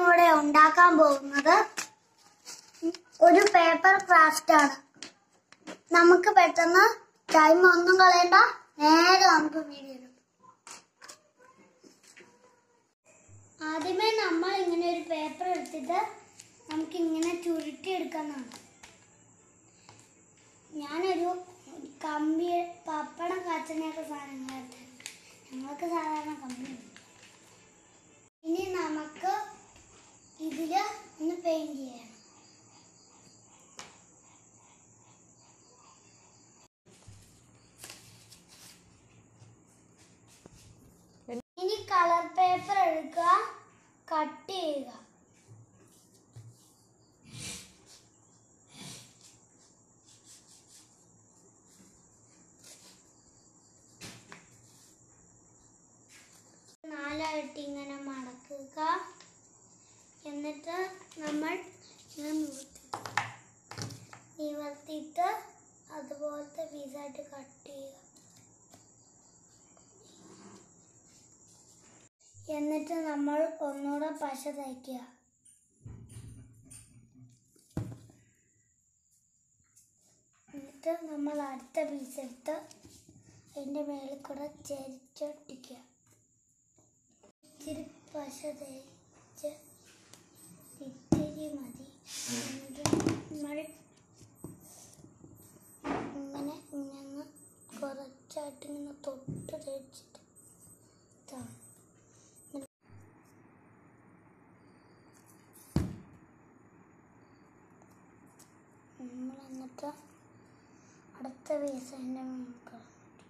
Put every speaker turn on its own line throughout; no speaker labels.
ഇവിടെ ഉണ്ടാക്കാൻ പോകുന്നത് ഒരു പേപ്പർ ക്രാഫ്റ്റ് ആണ് നമുക്ക് പെട്ടെന്ന് ടൈം ഒന്നും കളയണ്ട നേരെ നമുക്ക് വീഡിയോ ആദ്യമേ നമ്മൾ ഇങ്ങനെ ഒരു പേപ്പർ എടുത്തിട്ട് നമുക്ക് ഇങ്ങനെ ചുരുട്ടി എടുക്കുന്നതാണ് ഞാനൊരു കമ്പി പപ്പടം കാച്ചണയൊക്കെ സാധനങ്ങൾ എടുത്തത് ഞങ്ങൾക്ക് സാധാരണ കമ്പി ഉണ്ട്. ഇനി നമുക്ക് ഇതില് ഒന്ന് പെയിന്റ് ചെയ്യണം ഇനി കളർ പേപ്പർ എടുക്കുക കട്ട് ചെയ്യുക നാലായിട്ട് ഇങ്ങനെ മടക്കുക എന്നിട്ട് നമ്മൾ ഇങ്ങനെ നിവർത്തി നിവർത്തിയിട്ട് അതുപോലത്തെ പീസായിട്ട് കട്ട് ചെയ്യുക എന്നിട്ട് നമ്മൾ ഒന്നുകൂടെ പശ തയ്ക്കുക എന്നിട്ട് നമ്മൾ അടുത്ത പീസ് എടുത്ത് അതിൻ്റെ മേളിൽ കൂടെ ചരിച്ചൊട്ടിക്കുക ഇച്ചിരി പശ തേച്ച് ഇത്തിരി മതി എന്നിട്ട് നമ്മൾ ഇങ്ങനെ ഇങ്ങനെ കുറച്ചായിട്ട് ഇങ്ങനെ തൊട്ട് തേച്ചിട്ട് ഇതാണ് നമ്മൾ എന്നിട്ട് അടുത്ത പീസ് അതിൻ്റെ മേൽക്കള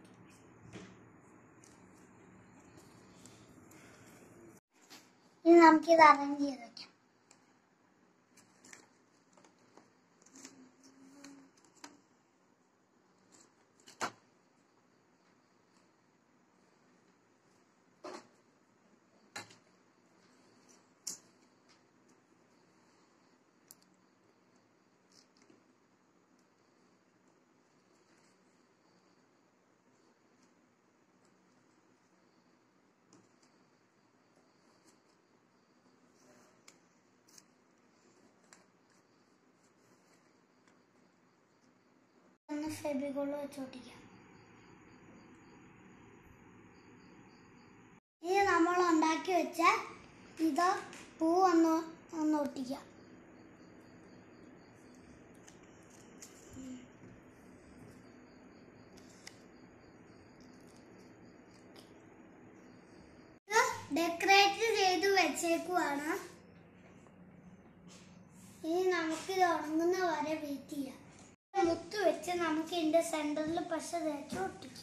ഇനി നമുക്കിത് അറേഞ്ച് ചെയ്ത് വെക്കാം ഒന്ന് ഫെബിക്കോള് വെച്ചോട്ടിക്കാം ഇനി നമ്മൾ ഉണ്ടാക്കി വെച്ച ഇത് പൂ ഒന്ന് ഒന്ന് ഒട്ടിക്കാം ഡെക്കറേറ്റ് ചെയ്ത് വെച്ചേക്കുവാണ് ഇനി നമുക്കിത് ഉണങ്ങുന്ന വരെ വെയിറ്റ് ചെയ്യാം മുത്ത് വെച്ച് നമുക്ക് ഇതിന്റെ സെന്ററിൽ പശ തേച്ച് ഒട്ടിക്കാം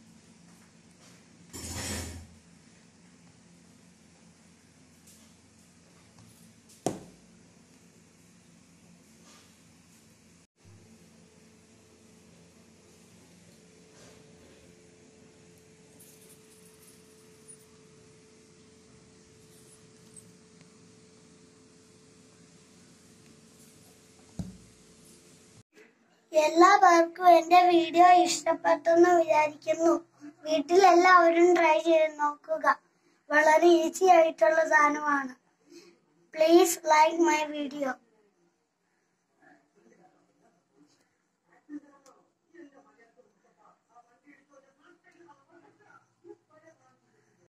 എല്ലാ പേർക്കും എന്റെ വീഡിയോ ഇഷ്ടപ്പെട്ടെന്ന് വിചാരിക്കുന്നു വീട്ടിലെല്ലാവരും ട്രൈ ചെയ്ത് നോക്കുക വളരെ ഈസി ആയിട്ടുള്ള സാധനമാണ് പ്ലീസ് ലൈക്ക് മൈ വീഡിയോ